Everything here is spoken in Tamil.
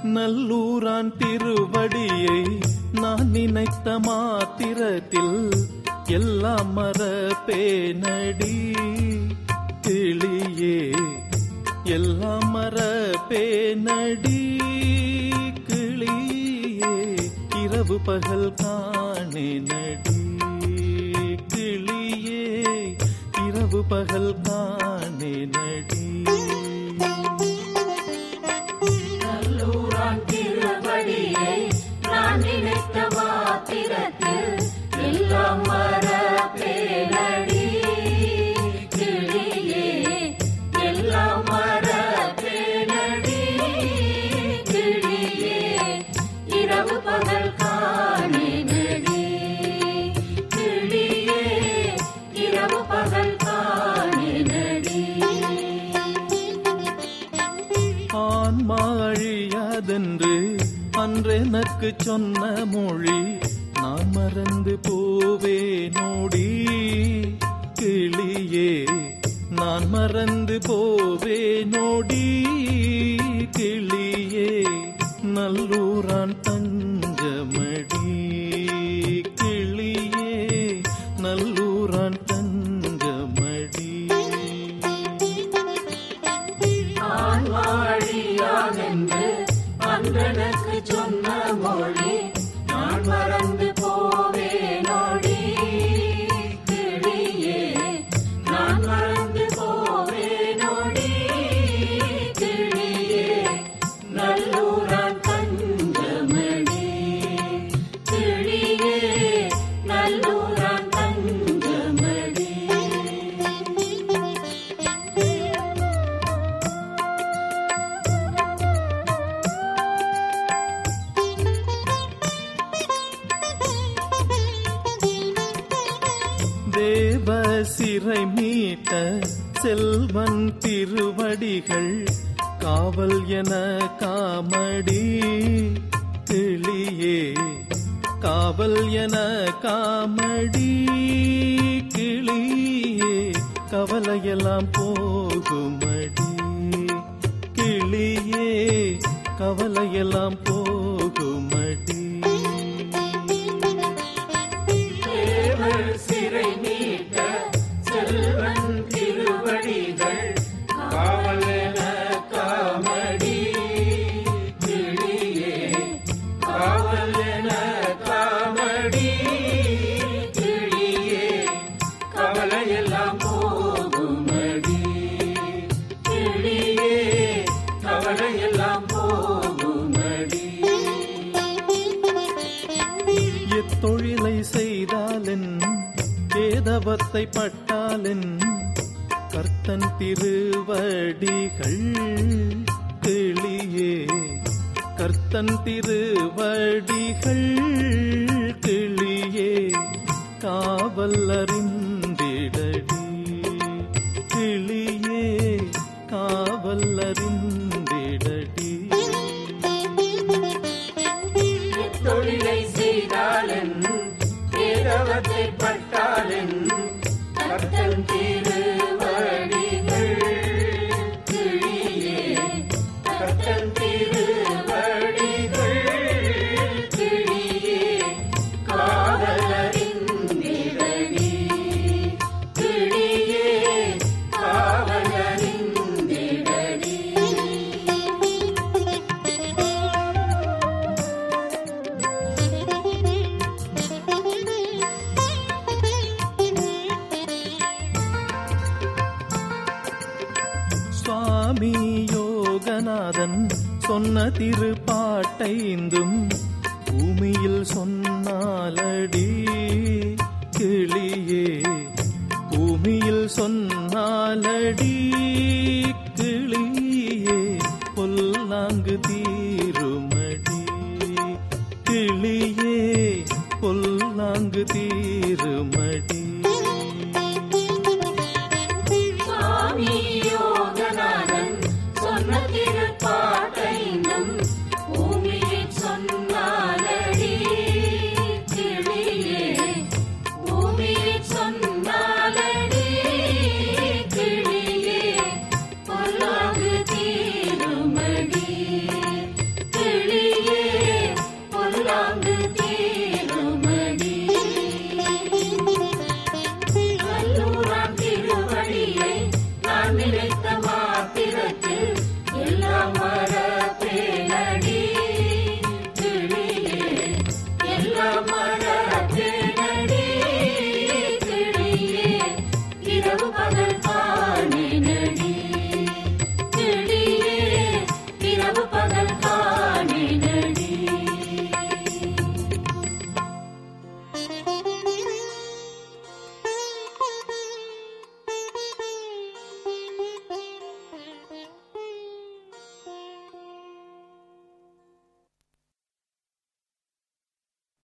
நல்லூரான் திருவடியை நான் நினைத்த மாத்திரத்தில் எல்லாம் மறப்பேனடி கிளியே எல்லாம் மறப்பேனடி கிளியே இரவு பகல் காணேனடி கிளியே இரவு பகல் காணேனடி நல்லூரான் திருவடியை நான் நினைத்த மாத்திரத்தில் எல்லாம் மறப்பேனடி கிளியே எல்லாம் மறப்பேனடி கிளியே இரவு பகல் காணேனடி கிளியே இரவு பகல் காணேனடி ஆன்மா அழியாதென்று அன்றெனக்கு சொன்ன மொழி நான் மறந்து போவேனோடி கிளியே நான் மறந்து போவேனோடி கிளியே நல்லூரான் தஞ்சமடி கிளியே நல்லூரான் தஞ்சமடி ஆன்மாழியாதென்று அன்றனுக்கு சொன்ன மொழி நான் மறந்து போவேனோடி கிளியே நான் மறந்து போவேனோடி கிளியே நல்லூரான் தஞ்சமடி கிளியே நல்லூரான் தஞ்சமடி தேவ சிறை மீட்ட செல்வன் திருவடிகள் காவல் என காமடி கிளியே காவல் என காமடி கிளியே கவலையெல்லாம் போகுமடி கிளியே கவலையெல்லாம் போகுமடி தேவர் சிறை மீட்ட செல்வன் திருவடிகள் காவலென காமடி கிளியே காவலென காமடி கிளியே கவலையெல்லாம் போகுமடி கிளியே கவலையெல்லாம் போகுமடி எத்தொழிலை செய்தாலென் ஏதவத்தை பட்டாலென் கர்த்தன் திருவடிகள் கிளியே கர்த்தன் திருவடிகள் கிளியே காவல் அறிந்திடடி கிளியே காவல் அறிந்திடடி தொழிலை செய்தாலன் பேரவத்தை பட்டாலன் கர்த்தன் திருவடிகள் கிளியே கர்த்தன் திருவடிகள் கிளியே காவலறிந்திடடி கிளியே காவலறிந்திடடி சுவாமி யோகநாதன் சொன்ன திருப்பாட்டைந்தும் பூமியில் சொன்னாலடி கிளியே பூமியில் சொன்னாலடி கிளியே பொல்லாங்கு தீருமடி கிளியே பொல்லாங்கு தீருமடி சுவாமி யோகநாதன் சொன்ன